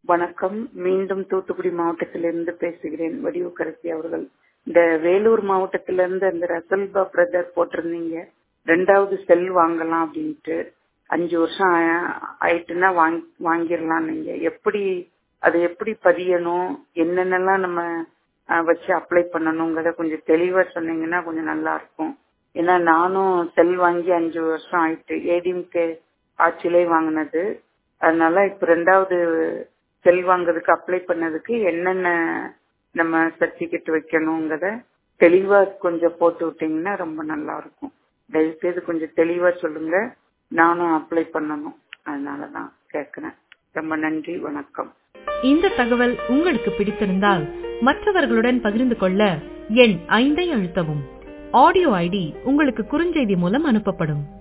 வணக்கம் மீண்டும் தூத்துக்குடி மாவட்டத்திலிருந்து பேசுகிறேன் வடிவுக்கரசி அவர்கள் இந்த வேலூர் மாவட்டத்திலிருந்து அந்த ரசல்பா பிரதர் போட்டிருந்தீங்க ரெண்டாவது செல் வாங்கலாம் அப்படின்ட்டு அஞ்சு வருஷம் ஆ- ஆயிட்டுன்னா வாங்கி வாங்கிடலாம் நீங்க எப்படி அது எப்படி பதியணும் என்னென்னலாம் நம்ம அஹ், வச்சு அப்ளை பண்ணணுங்கிறத கொஞ்சம் தெளிவா சொன்னீங்கன்னா கொஞ்சம் நல்லா இருக்கும் ஏன்னா நானும் செல் வாங்கி அஞ்சு வருஷம் ஆயிட்டு ஏடிஎம்கே ஆட்சியிலே வாங்கினது அதனால இப்ப ரெண்டாவது செல் வாங்குறதுக்கு அப்ளை பண்ணதுக்கு என்னென்ன நம்ம சர்டிபிகேட் வைக்கணுங்கிறத தெளிவா கொஞ்சம் போட்டு விட்டீங்கன்னா ரொம்ப நல்லா இருக்கும் தயவுசெய்து கொஞ்சம் தெளிவா சொல்லுங்க நானும் அப்ளை பண்ணணும் அதனாலதான் கேட்கிறேன் ரொம்ப நன்றி வணக்கம் இந்த தகவல் உங்களுக்கு பிடித்திருந்தால் மற்றவர்களுடன் பகிர்ந்து கொள்ள எண் ஐந்தை அழுத்தவும் ஆடியோ ஐடி உங்களுக்கு குறுஞ்செய்தி மூலம் அனுப்பப்படும்